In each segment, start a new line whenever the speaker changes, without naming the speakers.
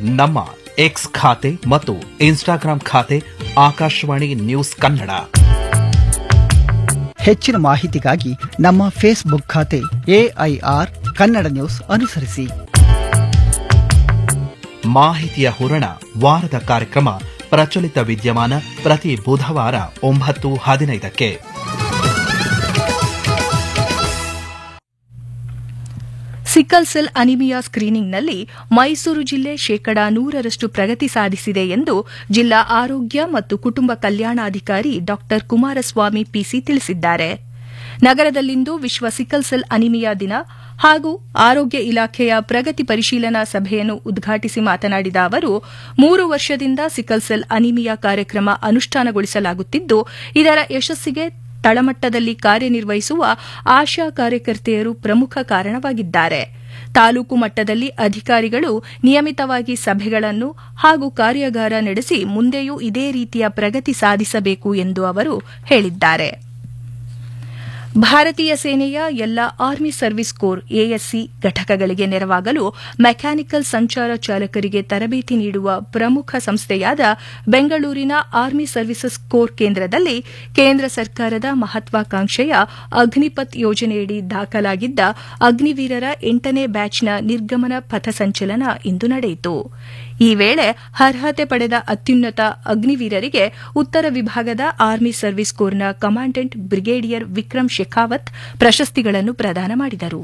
ನಮ್ಮ ಎಕ್ಸ್ ಖಾತೆ ಮತ್ತು ಇನ್ಸ್ಟಾಗ್ರಾಂ ಖಾತೆ ಆಕಾಶವಾಣಿ ನ್ಯೂಸ್ ಕನ್ನಡ
ಹೆಚ್ಚಿನ ಮಾಹಿತಿಗಾಗಿ ನಮ್ಮ ಫೇಸ್ಬುಕ್ ಖಾತೆ ಎಐಆರ್ ಕನ್ನಡ ನ್ಯೂಸ್ ಅನುಸರಿಸಿ
ಮಾಹಿತಿಯ ಹೂರಣ ವಾರದ ಕಾರ್ಯಕ್ರಮ ಪ್ರಚಲಿತ ವಿದ್ಯಮಾನ ಪ್ರತಿ ಬುಧವಾರ ಒಂಬತ್ತು ಹದಿನೈದಕ್ಕೆ
ಸಿಕ್ಕಲ್ ಸೆಲ್ ಅನಿಮಿಯಾ ಸ್ಕ್ರೀನಿಂಗ್ನಲ್ಲಿ ಮೈಸೂರು ಜಿಲ್ಲೆ ಶೇಕಡಾ ನೂರರಷ್ಟು ಪ್ರಗತಿ ಸಾಧಿಸಿದೆ ಎಂದು ಜಿಲ್ಲಾ ಆರೋಗ್ಯ ಮತ್ತು ಕುಟುಂಬ ಕಲ್ಯಾಣಾಧಿಕಾರಿ ಡಾ ಕುಮಾರಸ್ವಾಮಿ ಪಿಸಿ ತಿಳಿಸಿದ್ದಾರೆ ನಗರದಲ್ಲಿಂದು ವಿಶ್ವ ಸಿಕ್ಕಲ್ ಸೆಲ್ ಅನಿಮಿಯಾ ದಿನ ಹಾಗೂ ಆರೋಗ್ಯ ಇಲಾಖೆಯ ಪ್ರಗತಿ ಪರಿಶೀಲನಾ ಸಭೆಯನ್ನು ಉದ್ಘಾಟಿಸಿ ಮಾತನಾಡಿದ ಅವರು ಮೂರು ವರ್ಷದಿಂದ ಸಿಕ್ಕಲ್ ಸೆಲ್ ಅನಿಮಿಯಾ ಕಾರ್ಯಕ್ರಮ ಅನುಷ್ಠಾನಗೊಳಿಸಲಾಗುತ್ತಿದ್ದು ಇದರ ಯಶಸ್ಸಿಗೆ ತಳಮಟ್ಟದಲ್ಲಿ ಕಾರ್ಯನಿರ್ವಹಿಸುವ ಆಶಾ ಕಾರ್ಯಕರ್ತೆಯರು ಪ್ರಮುಖ ಕಾರಣವಾಗಿದ್ದಾರೆ ತಾಲೂಕು ಮಟ್ಟದಲ್ಲಿ ಅಧಿಕಾರಿಗಳು ನಿಯಮಿತವಾಗಿ ಸಭೆಗಳನ್ನು ಹಾಗೂ ಕಾರ್ಯಾಗಾರ ನಡೆಸಿ ಮುಂದೆಯೂ ಇದೇ ರೀತಿಯ ಪ್ರಗತಿ ಸಾಧಿಸಬೇಕು ಎಂದು ಅವರು ಹೇಳಿದ್ದಾರೆ ಭಾರತೀಯ ಸೇನೆಯ ಎಲ್ಲ ಆರ್ಮಿ ಸರ್ವಿಸ್ ಕೋರ್ ಎಎಸ್ಸಿ ಘಟಕಗಳಿಗೆ ನೆರವಾಗಲು ಮೆಕ್ಯಾನಿಕಲ್ ಸಂಚಾರ ಚಾಲಕರಿಗೆ ತರಬೇತಿ ನೀಡುವ ಪ್ರಮುಖ ಸಂಸ್ಥೆಯಾದ ಬೆಂಗಳೂರಿನ ಆರ್ಮಿ ಸರ್ವಿಸಸ್ ಕೋರ್ ಕೇಂದ್ರದಲ್ಲಿ ಕೇಂದ್ರ ಸರ್ಕಾರದ ಮಹತ್ವಾಕಾಂಕ್ಷೆಯ ಅಗ್ನಿಪಥ್ ಯೋಜನೆಯಡಿ ದಾಖಲಾಗಿದ್ದ ಅಗ್ನಿವೀರರ ಎಂಟನೇ ಬ್ಯಾಚ್ನ ನಿರ್ಗಮನ ಪಥಸಂಚಲನ ಇಂದು ನಡೆಯಿತು ಈ ವೇಳೆ ಅರ್ಹತೆ ಪಡೆದ ಅತ್ಯುನ್ನತ ಅಗ್ನಿವೀರರಿಗೆ ಉತ್ತರ ವಿಭಾಗದ ಆರ್ಮಿ ಸರ್ವಿಸ್ ಕೋರ್ನ ಕಮಾಂಡೆಂಟ್ ಬ್ರಿಗೇಡಿಯರ್ ವಿಕ್ರಮ್ ಶೆಖಾವತ್ ಪ್ರಶಸ್ತಿಗಳನ್ನು ಪ್ರದಾನ ಮಾಡಿದರು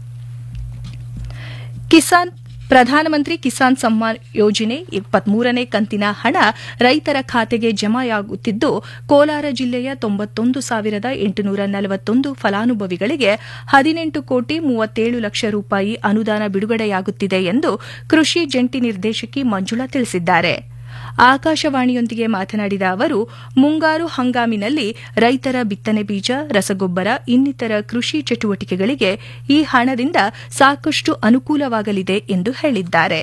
ಕಿಸಾನ್ ಪ್ರಧಾನಮಂತ್ರಿ ಕಿಸಾನ್ ಸಮ್ಮಾನ್ ಯೋಜನೆ ಇಪ್ಪತ್ಮೂರನೇ ಕಂತಿನ ಹಣ ರೈತರ ಖಾತೆಗೆ ಜಮೆಯಾಗುತ್ತಿದ್ದು ಕೋಲಾರ ಜಿಲ್ಲೆಯ ತೊಂಬತ್ತೊಂದು ಸಾವಿರದ ಎಂಟುನೂರ ನಲವತ್ತೊಂದು ಫಲಾನುಭವಿಗಳಿಗೆ ಹದಿನೆಂಟು ಕೋಟಿ ಮೂವತ್ತೇಳು ಲಕ್ಷ ರೂಪಾಯಿ ಅನುದಾನ ಬಿಡುಗಡೆಯಾಗುತ್ತಿದೆ ಎಂದು ಕೃಷಿ ಜಂಟಿ ನಿರ್ದೇಶಕಿ ಮಂಜುಳಾ ತಿಳಿಸಿದ್ದಾರೆ ಆಕಾಶವಾಣಿಯೊಂದಿಗೆ ಮಾತನಾಡಿದ ಅವರು ಮುಂಗಾರು ಹಂಗಾಮಿನಲ್ಲಿ ರೈತರ ಬಿತ್ತನೆ ಬೀಜ ರಸಗೊಬ್ಬರ ಇನ್ನಿತರ ಕೃಷಿ ಚಟುವಟಿಕೆಗಳಿಗೆ ಈ ಹಣದಿಂದ ಸಾಕಷ್ಟು ಅನುಕೂಲವಾಗಲಿದೆ ಎಂದು ಹೇಳಿದ್ದಾರೆ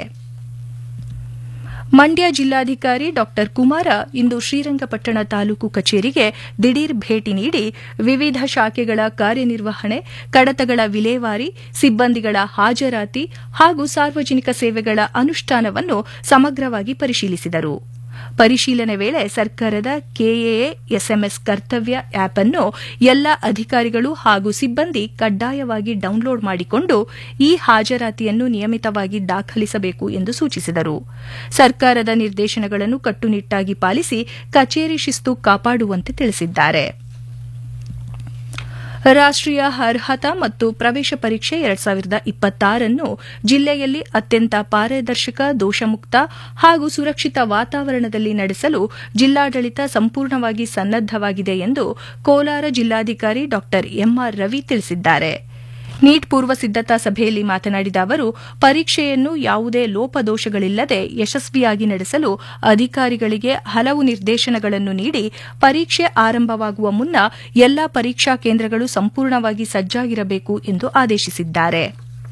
ಮಂಡ್ಯ ಜಿಲ್ಲಾಧಿಕಾರಿ ಡಾ ಕುಮಾರ ಇಂದು ಶ್ರೀರಂಗಪಟ್ಟಣ ತಾಲೂಕು ಕಚೇರಿಗೆ ದಿಢೀರ್ ಭೇಟಿ ನೀಡಿ ವಿವಿಧ ಶಾಖೆಗಳ ಕಾರ್ಯನಿರ್ವಹಣೆ ಕಡತಗಳ ವಿಲೇವಾರಿ ಸಿಬ್ಬಂದಿಗಳ ಹಾಜರಾತಿ ಹಾಗೂ ಸಾರ್ವಜನಿಕ ಸೇವೆಗಳ ಅನುಷ್ಠಾನವನ್ನು ಸಮಗ್ರವಾಗಿ ಪರಿಶೀಲಿಸಿದರು ಪರಿಶೀಲನೆ ವೇಳೆ ಸರ್ಕಾರದ ಕೆಎಎ ಎಸ್ಎಂಎಸ್ ಕರ್ತವ್ಯ ಆಪ್ ಅನ್ನು ಎಲ್ಲ ಅಧಿಕಾರಿಗಳು ಹಾಗೂ ಸಿಬ್ಬಂದಿ ಕಡ್ಡಾಯವಾಗಿ ಡೌನ್ಲೋಡ್ ಮಾಡಿಕೊಂಡು ಈ ಹಾಜರಾತಿಯನ್ನು ನಿಯಮಿತವಾಗಿ ದಾಖಲಿಸಬೇಕು ಎಂದು ಸೂಚಿಸಿದರು ಸರ್ಕಾರದ ನಿರ್ದೇಶನಗಳನ್ನು ಕಟ್ಟುನಿಟ್ಟಾಗಿ ಪಾಲಿಸಿ ಕಚೇರಿ ಶಿಸ್ತು ಕಾಪಾಡುವಂತೆ ತಿಳಿಸಿದ್ದಾರೆ ರಾಷ್ಟೀಯ ಅರ್ಹತಾ ಮತ್ತು ಪ್ರವೇಶ ಪರೀಕ್ಷೆ ಎರಡ್ ಸಾವಿರದ ಇಪ್ಪತ್ತಾರನ್ನು ಜಿಲ್ಲೆಯಲ್ಲಿ ಅತ್ಯಂತ ಪಾರದರ್ಶಕ ದೋಷಮುಕ್ತ ಹಾಗೂ ಸುರಕ್ಷಿತ ವಾತಾವರಣದಲ್ಲಿ ನಡೆಸಲು ಜಿಲ್ಲಾಡಳಿತ ಸಂಪೂರ್ಣವಾಗಿ ಸನ್ನದ್ದವಾಗಿದೆ ಎಂದು ಕೋಲಾರ ಜಿಲ್ಲಾಧಿಕಾರಿ ಡಾ ಎಂಆರ್ ರವಿ ತಿಳಿಸಿದ್ದಾರೆ ನೀಟ್ ಪೂರ್ವ ಸಿದ್ದತಾ ಸಭೆಯಲ್ಲಿ ಮಾತನಾಡಿದ ಅವರು ಪರೀಕ್ಷೆಯನ್ನು ಯಾವುದೇ ಲೋಪದೋಷಗಳಿಲ್ಲದೆ ಯಶಸ್ವಿಯಾಗಿ ನಡೆಸಲು ಅಧಿಕಾರಿಗಳಿಗೆ ಹಲವು ನಿರ್ದೇಶನಗಳನ್ನು ನೀಡಿ ಪರೀಕ್ಷೆ ಆರಂಭವಾಗುವ ಮುನ್ನ ಎಲ್ಲಾ ಪರೀಕ್ಷಾ ಕೇಂದ್ರಗಳು ಸಂಪೂರ್ಣವಾಗಿ ಸಜ್ಜಾಗಿರಬೇಕು ಎಂದು ಆದೇಶಿಸಿದ್ದಾರೆ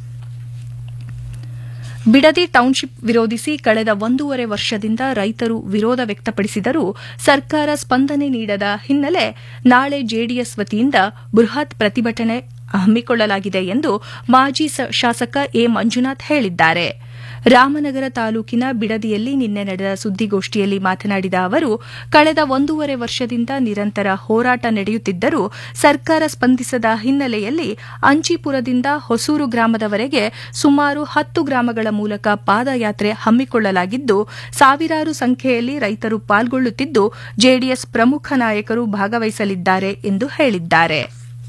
ಬಿಡದಿ ಟೌನ್ಶಿಪ್ ವಿರೋಧಿಸಿ ಕಳೆದ ಒಂದೂವರೆ ವರ್ಷದಿಂದ ರೈತರು ವಿರೋಧ ವ್ಯಕ್ತಪಡಿಸಿದರೂ ಸರ್ಕಾರ ಸ್ಪಂದನೆ ನೀಡದ ಹಿನ್ನೆಲೆ ನಾಳೆ ಜೆಡಿಎಸ್ ವತಿಯಿಂದ ಬೃಹತ್ ಪ್ರತಿಭಟನೆ ಹಮ್ಮಿಕೊಳ್ಳಲಾಗಿದೆ ಎಂದು ಮಾಜಿ ಶಾಸಕ ಎ ಮಂಜುನಾಥ್ ಹೇಳಿದ್ದಾರೆ ರಾಮನಗರ ತಾಲೂಕಿನ ಬಿಡದಿಯಲ್ಲಿ ನಿನ್ನೆ ನಡೆದ ಸುದ್ದಿಗೋಷ್ಠಿಯಲ್ಲಿ ಮಾತನಾಡಿದ ಅವರು ಕಳೆದ ಒಂದೂವರೆ ವರ್ಷದಿಂದ ನಿರಂತರ ಹೋರಾಟ ನಡೆಯುತ್ತಿದ್ದರೂ ಸರ್ಕಾರ ಸ್ಪಂದಿಸದ ಹಿನ್ನೆಲೆಯಲ್ಲಿ ಅಂಚಿಪುರದಿಂದ ಹೊಸೂರು ಗ್ರಾಮದವರೆಗೆ ಸುಮಾರು ಹತ್ತು ಗ್ರಾಮಗಳ ಮೂಲಕ ಪಾದಯಾತ್ರೆ ಹಮ್ಮಿಕೊಳ್ಳಲಾಗಿದ್ದು ಸಾವಿರಾರು ಸಂಖ್ಯೆಯಲ್ಲಿ ರೈತರು ಪಾಲ್ಗೊಳ್ಳುತ್ತಿದ್ದು ಜೆಡಿಎಸ್ ಪ್ರಮುಖ ನಾಯಕರು ಭಾಗವಹಿಸಲಿದ್ದಾರೆ ಎಂದು ಹೇಳಿದ್ದಾರೆ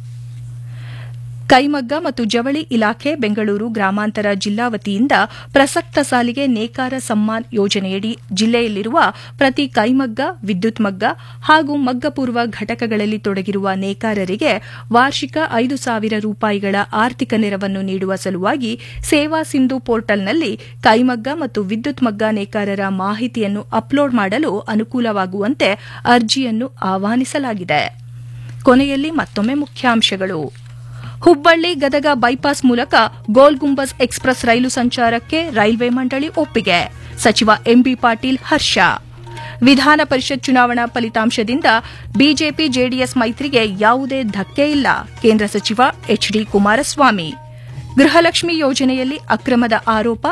ಕೈಮಗ್ಗ ಮತ್ತು ಜವಳಿ ಇಲಾಖೆ ಬೆಂಗಳೂರು ಗ್ರಾಮಾಂತರ ಜಿಲ್ಲಾ ವತಿಯಿಂದ ಪ್ರಸಕ್ತ ಸಾಲಿಗೆ ನೇಕಾರ ಸಮ್ಮಾನ್ ಯೋಜನೆಯಡಿ ಜಿಲ್ಲೆಯಲ್ಲಿರುವ ಪ್ರತಿ ಕೈಮಗ್ಗ ವಿದ್ಯುತ್ ಮಗ್ಗ ಹಾಗೂ ಮಗ್ಗಪೂರ್ವ ಘಟಕಗಳಲ್ಲಿ ತೊಡಗಿರುವ ನೇಕಾರರಿಗೆ ವಾರ್ಷಿಕ ಐದು ಸಾವಿರ ರೂಪಾಯಿಗಳ ಆರ್ಥಿಕ ನೆರವನ್ನು ನೀಡುವ ಸಲುವಾಗಿ ಸೇವಾ ಸಿಂಧು ಪೋರ್ಟಲ್ನಲ್ಲಿ ಕೈಮಗ್ಗ ಮತ್ತು ವಿದ್ಯುತ್ ಮಗ್ಗ ನೇಕಾರರ ಮಾಹಿತಿಯನ್ನು ಅಪ್ಲೋಡ್ ಮಾಡಲು ಅನುಕೂಲವಾಗುವಂತೆ ಅರ್ಜಿಯನ್ನು ಆಹ್ವಾನಿಸಲಾಗಿದೆ ಕೊನೆಯಲ್ಲಿ ಮತ್ತೊಮ್ಮೆ ಮುಖ್ಯಾಂಶಗಳು ಹುಬ್ಬಳ್ಳಿ ಗದಗ ಬೈಪಾಸ್ ಮೂಲಕ ಗೋಲ್ ಗುಂಬಜ್ ಎಕ್ಸ್ಪ್ರೆಸ್ ರೈಲು ಸಂಚಾರಕ್ಕೆ ರೈಲ್ವೆ ಮಂಡಳಿ ಒಪ್ಪಿಗೆ ಸಚಿವ ಎಂಬಿ ಪಾಟೀಲ್ ಹರ್ಷ ವಿಧಾನ ಪರಿಷತ್ ಚುನಾವಣಾ ಫಲಿತಾಂಶದಿಂದ ಬಿಜೆಪಿ ಜೆಡಿಎಸ್ ಮೈತ್ರಿಗೆ ಯಾವುದೇ ಧಕ್ಕೆ ಇಲ್ಲ ಕೇಂದ್ರ ಸಚಿವ ಎಚ್ಡಿ ಕುಮಾರಸ್ವಾಮಿ ಗೃಹಲಕ್ಷ್ಮಿ ಯೋಜನೆಯಲ್ಲಿ ಅಕ್ರಮದ ಆರೋಪ